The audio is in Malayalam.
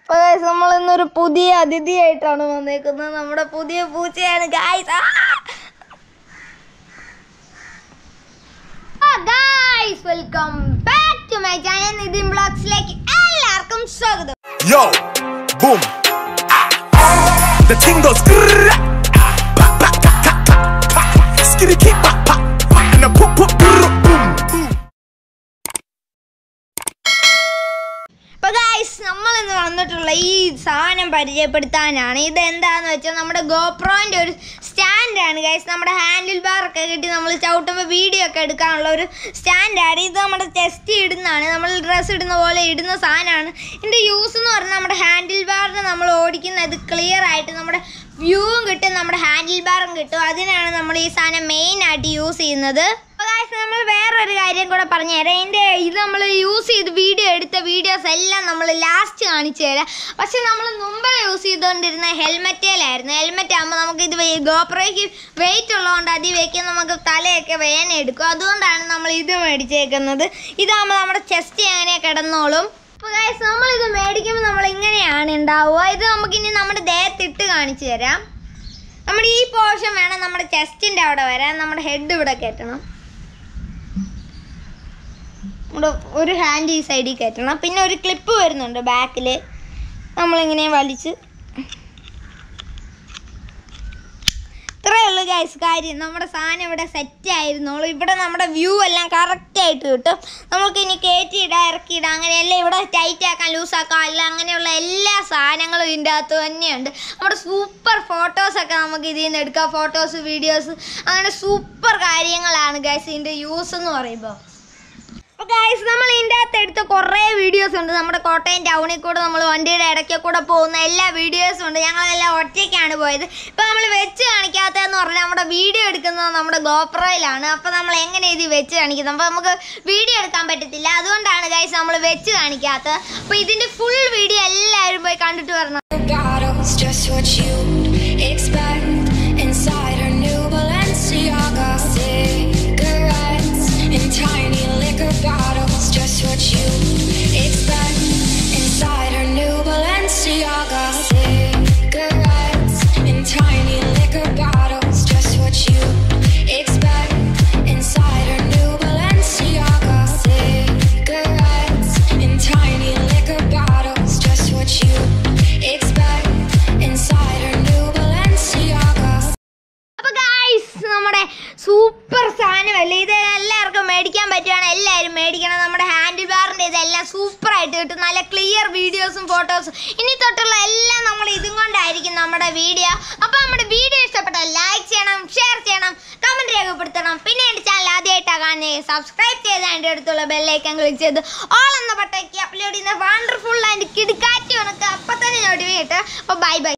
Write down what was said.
അപ്പോൾ ഗൈസ് നമ്മൾ ഇന്നൊരു പുതിയ അതിഥിയായിട്ടാണ് വന്നേക്കുന്നത് നമ്മുടെ പുതിയ പൂച്ചയാണ് guys guys welcome back to my channel Nithin ബ്ലോഗ്സിലേക്ക് എല്ലാവർക്കും സ്വാഗതം Yo, boom. The thing goes. grrrr, ah, pa, pa, ka, ka, ka, ka. Skitty keep pa, pa, pa, and a poop, poop, grrrr, boom, boom. അപ്പോൾ ഗൈസ് നമ്മൾ ഇന്ന് വന്നിട്ടുള്ള ഈ സാധനം പരിചയപ്പെടുത്താനാണ് ഇത് എന്താന്ന് വെച്ചാൽ നമ്മുടെ ഗോപ്രോൻ്റെ ഒരു സ്റ്റാൻഡാണ് ഗൈസ് നമ്മുടെ ഹാൻഡിൽ ബാർ ഒക്കെ കിട്ടി നമ്മൾ ചവിട്ടുമ്പോൾ വീഡിയോ ഒക്കെ എടുക്കാനുള്ള ഒരു സ്റ്റാൻഡാണ് ഇത് നമ്മുടെ ചെസ്റ്റ് ഇടുന്നതാണ് നമ്മൾ ഡ്രസ്സ് ഇടുന്ന പോലെ ഇടുന്ന സാധനമാണ് ഇതിൻ്റെ യൂസ് എന്ന് പറഞ്ഞാൽ നമ്മുടെ ഹാൻഡിൽ ബാറിന് നമ്മൾ ഓടിക്കുന്നത് ക്ലിയർ ആയിട്ട് നമ്മുടെ വ്യൂവും കിട്ടും നമ്മുടെ ഹാൻഡിൽ ബാറും കിട്ടും അതിനാണ് നമ്മൾ ഈ സാധനം മെയിൻ ആയിട്ട് യൂസ് ചെയ്യുന്നത് അപ്പോൾ guys, നമ്മൾ വേറൊരു കാര്യം കൂടെ പറഞ്ഞു തരാം ഇതിൻ്റെ ഇത് നമ്മൾ യൂസ് ചെയ്ത് വീഡിയോ എടുത്ത വീഡിയോസ് എല്ലാം നമ്മൾ ലാസ്റ്റ് കാണിച്ചു തരാം പക്ഷെ നമ്മൾ മുമ്പ് യൂസ് ചെയ്തുകൊണ്ടിരുന്ന ഹെൽമെറ്റേലായിരുന്നു ഹെൽമെറ്റ് ആകുമ്പോൾ നമുക്ക് ഇത് ഗോപ്രോയ്ക്ക് വെയിറ്റ് ഉള്ളതുകൊണ്ട് അതിൽ വെക്കാൻ നമുക്ക് തലയൊക്കെ വേന എടുക്കും അതുകൊണ്ടാണ് നമ്മൾ ഇത് മേടിച്ചേക്കുന്നത് ഇതാകുമ്പോൾ നമ്മുടെ ചെസ്റ്റ് അങ്ങനെ കിടന്നോളും അപ്പോൾ ഗൈസ് നമ്മൾ ഇത് മേടിക്കുമ്പോൾ നമ്മൾ ഇങ്ങനെയാണ് ഉണ്ടാവുക ഇത് നമുക്കിനി നമ്മുടെ ദേഹത്തിട്ട് കാണിച്ചു തരാം നമ്മുടെ ഈ പോർഷൻ വേണം നമ്മുടെ ചെസ്റ്റിൻ്റെ അവിടെ വരാൻ നമ്മുടെ ഹെഡ് ഇവിടെ കയറ്റണം നമ്മുടെ ഒരു ഹാൻഡ് ഈ സൈഡിൽ കയറ്റണം പിന്നെ ഒരു ക്ലിപ്പ് വരുന്നുണ്ട് ബാക്കിൽ നമ്മളിങ്ങനെ വലിച്ച് ഇത്രയേ ഉള്ളൂ ഗൈസ് കാര്യം നമ്മുടെ സാധനം ഇവിടെ സെറ്റ് ആയിരുന്നോളൂ ഇവിടെ നമ്മുടെ വ്യൂ എല്ലാം കറക്റ്റ് ആയിട്ട് കിട്ടും നമുക്ക് ഇനി കയറ്റിയിടാം ഇറക്കിയിടാം അങ്ങനെയെല്ലാം ഇവിടെ ടൈറ്റ് ആക്കാൻ ലൂസ് ആക്കാം അല്ല അങ്ങനെയുള്ള എല്ലാ സാധനങ്ങളും ഇതിൻ്റെ അകത്ത് തന്നെയുണ്ട് നമ്മുടെ സൂപ്പർ ഫോട്ടോസൊക്കെ നമുക്ക് ഇതിൽ നിന്ന് എടുക്കാം ഫോട്ടോസ് വീഡിയോസ് അങ്ങനെ സൂപ്പർ കാര്യങ്ങളാണ് ഗൈസ് ഇതിൻ്റെ യൂസ് എന്ന് പറയുമ്പോൾ അപ്പോൾ ഗൈസ് നമ്മൾ ഇതിൻ്റെ അകത്ത് എടുത്ത കുറേ വീഡിയോസ് ഉണ്ട് നമ്മുടെ കോട്ടയം ടൗണിൽ കൂടെ നമ്മൾ വണ്ടിയുടെ ഇടയ്ക്ക് കൂടെ പോകുന്ന എല്ലാ വീഡിയോസും ഉണ്ട് ഞങ്ങളെല്ലാം ഒറ്റയ്ക്കാണ് പോയത് ഇപ്പോൾ നമ്മൾ വെച്ച് കാണിക്കാത്തതെന്ന് പറഞ്ഞാൽ നമ്മുടെ വീഡിയോ എടുക്കുന്നത് നമ്മുടെ ഗോപ്രോയിലാണ് അപ്പോൾ നമ്മൾ എങ്ങനെ ഇത് വെച്ച് കാണിക്കുന്നത് അപ്പോൾ നമുക്ക് വീഡിയോ എടുക്കാൻ പറ്റത്തില്ല അതുകൊണ്ടാണ് ഗൈസ് നമ്മൾ വെച്ച് കാണിക്കാത്തത് അപ്പോൾ ഇതിൻ്റെ ഫുൾ വീഡിയോ എല്ലാവരും പോയി kണ്ടിട്ട് വരണം bottles, just what you expect. Inside her new Balenciaga cigarettes in tiny liquor bottles, just what you expect. Inside her new Balenciaga cigarettes in tiny liquor bottles, just what you expect. Inside her new Balenciaga cigarettes in tiny liquor bottles, just what you expect. Inside her new Balenciaga. അപ്പൊ ഗൈസ് നമ്മുടെ സൂപ്പർ സാധനമല്ലേ ഇത് എല്ലാവർക്കും മേടിക്കാൻ പറ്റുവാണ് എല്ലാവരും മേടിക്കണം നമ്മുടെ ഹാൻഡിൽ ബാറിൻ്റെ ഇതെല്ലാം സൂപ്പർ ആയിട്ട് കിട്ടും നല്ല ക്ലിയർ വീഡിയോസും ഫോട്ടോസും ഇനി തൊട്ടുള്ള എല്ലാം നമ്മൾ ഇതും കൊണ്ടായിരിക്കും നമ്മുടെ വീഡിയോ അപ്പോൾ നമ്മുടെ വീഡിയോ ഇഷ്ടപ്പെട്ടാൽ ലൈക്ക് ചെയ്യണം ഷെയർ ചെയ്യണം കമൻറ്റ് രേഖപ്പെടുത്തണം പിന്നെ എൻ്റെ ചാനൽ ആദ്യമായിട്ടാണ് കാണുന്നത് സബ്സ്ക്രൈബ് ചെയ്ത് അതിൻ്റെ അടുത്തുള്ള ബെല്ലൈക്കൻ ക്ലിക്ക് ചെയ്ത് ഓൾ എന്ന ബട്ടയ്ക്ക് അപ്ലോഡ് ചെയ്യുന്ന വണ്ടർഫുൾ ആൻഡ് കിടുക്കാറ്റ് ഉണക്ക് അപ്പം തന്നെ നോട്ടിഫിക്കേറ്റ് അപ്പോൾ ബൈ ബൈ